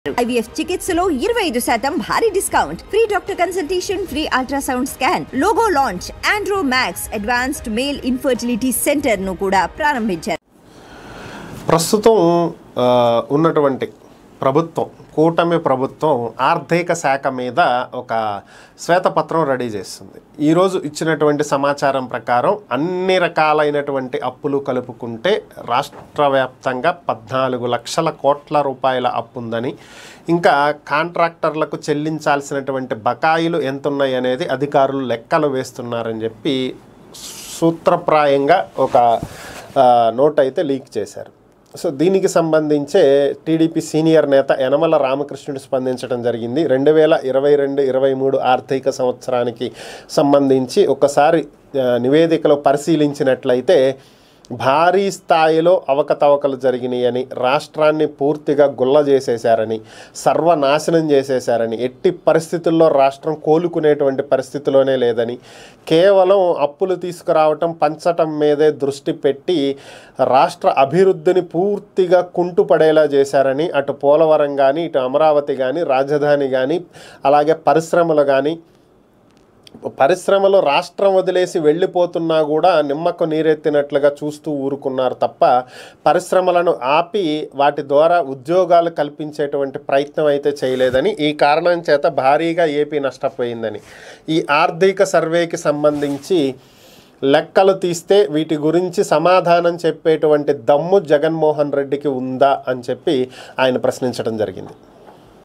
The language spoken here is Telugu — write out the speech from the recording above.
ఐవీఎఫ్ చికిత్సలో ఇరవై ఐదు శాతం భారీ discount free doctor consultation free ultrasound scan logo launch Andro Max advanced male infertility centre ను కూడా ప్రారంభించారు ప్రస్తుతం ఆ, ఉన్నటువంటి ప్రభుత్వం కూటమి ప్రభుత్వం ఆర్థిక శాఖ మీద ఒక శ్వేతపత్రం రెడీ చేస్తుంది ఈరోజు ఇచ్చినటువంటి సమాచారం ప్రకారం అన్ని రకాలైనటువంటి అప్పులు కలుపుకుంటే రాష్ట్ర వ్యాప్తంగా పద్నాలుగు లక్షల కోట్ల రూపాయల అప్పు ఉందని ఇంకా కాంట్రాక్టర్లకు చెల్లించాల్సినటువంటి బకాయిలు ఎంత ఉన్నాయి అనేది అధికారులు లెక్కలు వేస్తున్నారని చెప్పి సూత్రప్రాయంగా ఒక ఆ, నోట్ అయితే లీక్ చేశారు సో దీనికి సంబంధించే టీడీపీ సీనియర్ నేత యనమల రామకృష్ణుడు స్పందించడం జరిగింది రెండు వేల ఇరవై రెండు ఇరవై మూడు ఆర్థిక సంవత్సరానికి సంబంధించి ఒకసారి ఆ, నివేదికలో పరిశీలించినట్లయితే భారీ స్థాయిలో అవకతవకలు జరిగినాయని రాష్ట్రాన్ని పూర్తిగా గుల్ల చేసేశారని సర్వనాశనం చేసేశారని ఎట్టి పరిస్థితుల్లో రాష్ట్రం కోలుకునేటువంటి పరిస్థితిలోనే లేదని కేవలం అప్పులు తీసుకురావటం పంచటం మీదే దృష్టి పెట్టి రాష్ట్ర అభివృద్ధిని పూర్తిగా కుంటుపడేలా చేశారని అటు పోలవరం కానీ ఇటు అమరావతి కానీ రాజధాని కానీ అలాగే పరిశ్రమలు కానీ పరిశ్రమలు రాష్ట్రం వదిలేసి వెళ్ళిపోతున్నా కూడా నిమ్మకు నీరెత్తినట్లుగా చూస్తూ ఊరుకున్నారు తప్ప పరిశ్రమలను ఆపి వాటి ద్వారా ఉద్యోగాలు కల్పించేటువంటి ప్రయత్నం అయితే చేయలేదని ఈ కారణం చేత భారీగా ఏపీ నష్టపోయిందని ఈ ఆర్థిక సర్వేకి సంబంధించి లెక్కలు తీస్తే వీటి గురించి సమాధానం చెప్పేటువంటి దమ్ము జగన్మోహన్ రెడ్డికి ఉందా అని చెప్పి ఆయన ప్రశ్నించడం జరిగింది